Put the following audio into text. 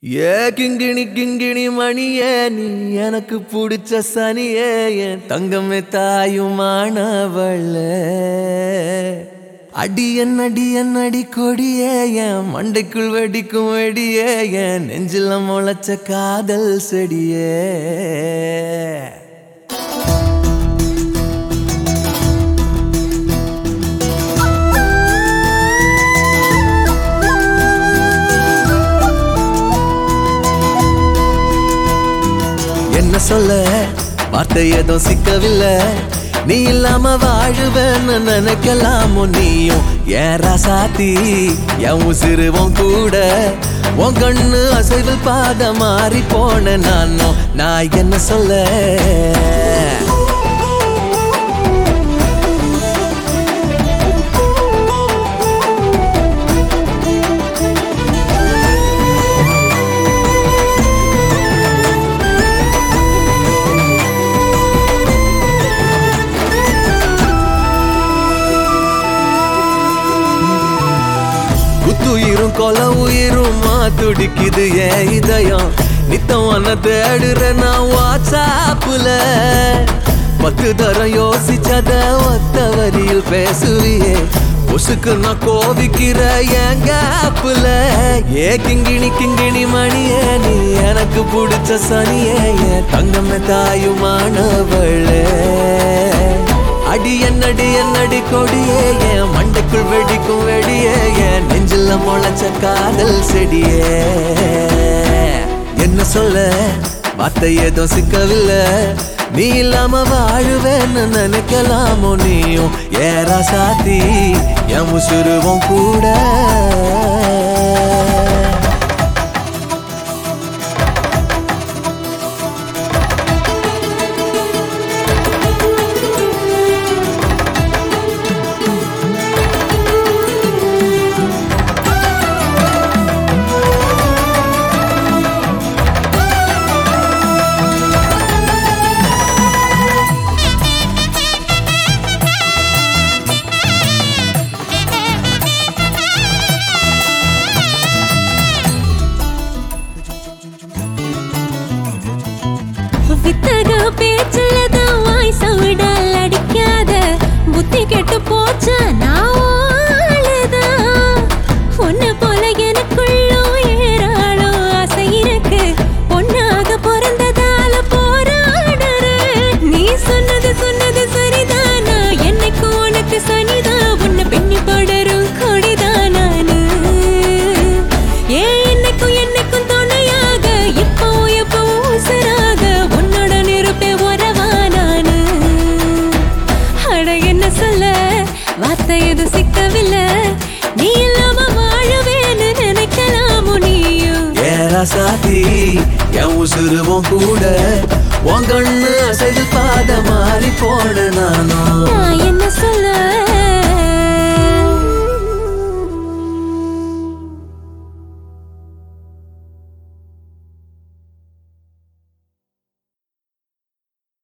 ஏ கிங்கிணி கிங்கிணி மணியே நீ எனக்கு பிடிச்ச சனியே என் தங்கமே தாயுமானவள அடியன் அடியன் அடி கொடியே என் மண்டைக்குள் வெடிக்கும் வெடியே என் நெஞ்சில முளைச்ச காதல் செடியே என்ன சொல்ல வார்த்தை ஏதோ சிக்கவில்லை நீ இல்லாம வாழுவேன்னு நினைக்கலாமோ நீயும் ஏன் ராசாத்தி என் உசிறுவோம் கூட உன் கண்ணு அசைவில் பாத மாறி போன நானும் நான் என்ன சொல்ல குத்துயிரும் கொல உயிரும் துடிக்குது என் இதயம் நித்தம் ஒன்ன தேடுற நான் வாட்ஸ்ஆப்புல பத்து தரம் யோசிச்சத ஒத்த வரியில் பேசுவியே உசுக்கு நான் கோவிக்கிற என் கேப்புல ஏ கிங்கிணி கிங்கிணி மணியே நீ எனக்கு பிடிச்ச சனியே என் தங்கமே தாயுமானவளே அடி என்னடி என்னடி கொடியே என் மண்டைக்குள் வெடிக்கும் வெடியே என் நெஞ்சில முளைச்ச காதல் செடியே என்ன சொல்ல வார்த்தை ஏதோ சிக்கவில்லை நீ இல்லாம வாழுவேன்னு நினைக்கலாமோ நீயும் ஏறா சாத்தி என் உசுருவோம் கூட வித்தக பேச்சுலதான் வாய் சவுடால் அடிக்காத புத்தி கெட்டு போச்சா நான் ஆளுதான் உன்னை போல எனக்குள்ளும் ஏராளோ ஆசை இருக்கு பொண்ணாக பிறந்ததால போராடுறேன் நீ சொன்னது சொன்னது சரிதானா என்னைக்கு உனக்கு சனிதான் உன்னை பின்னி படரும் கொடிதான் நானு ஏன் என்னைக்கும் என்னைக்கும் துணையாக இப்பவும் எப்பவும் உசுராக உன்னுடன் இருப்பேன் உறவா நானு அட என்ன சொல்ல வார்த்தை எதுவும் சிக்கவில்லை நீ இல்லாம வாழவேன்னு நினைக்கலாமோ நீயும் ஏறா சாத்தி என் உசுருவோம் கூட உன் கண்ணு அசைது பாத மாறி போன நானும் நான் என்ன சொல்ல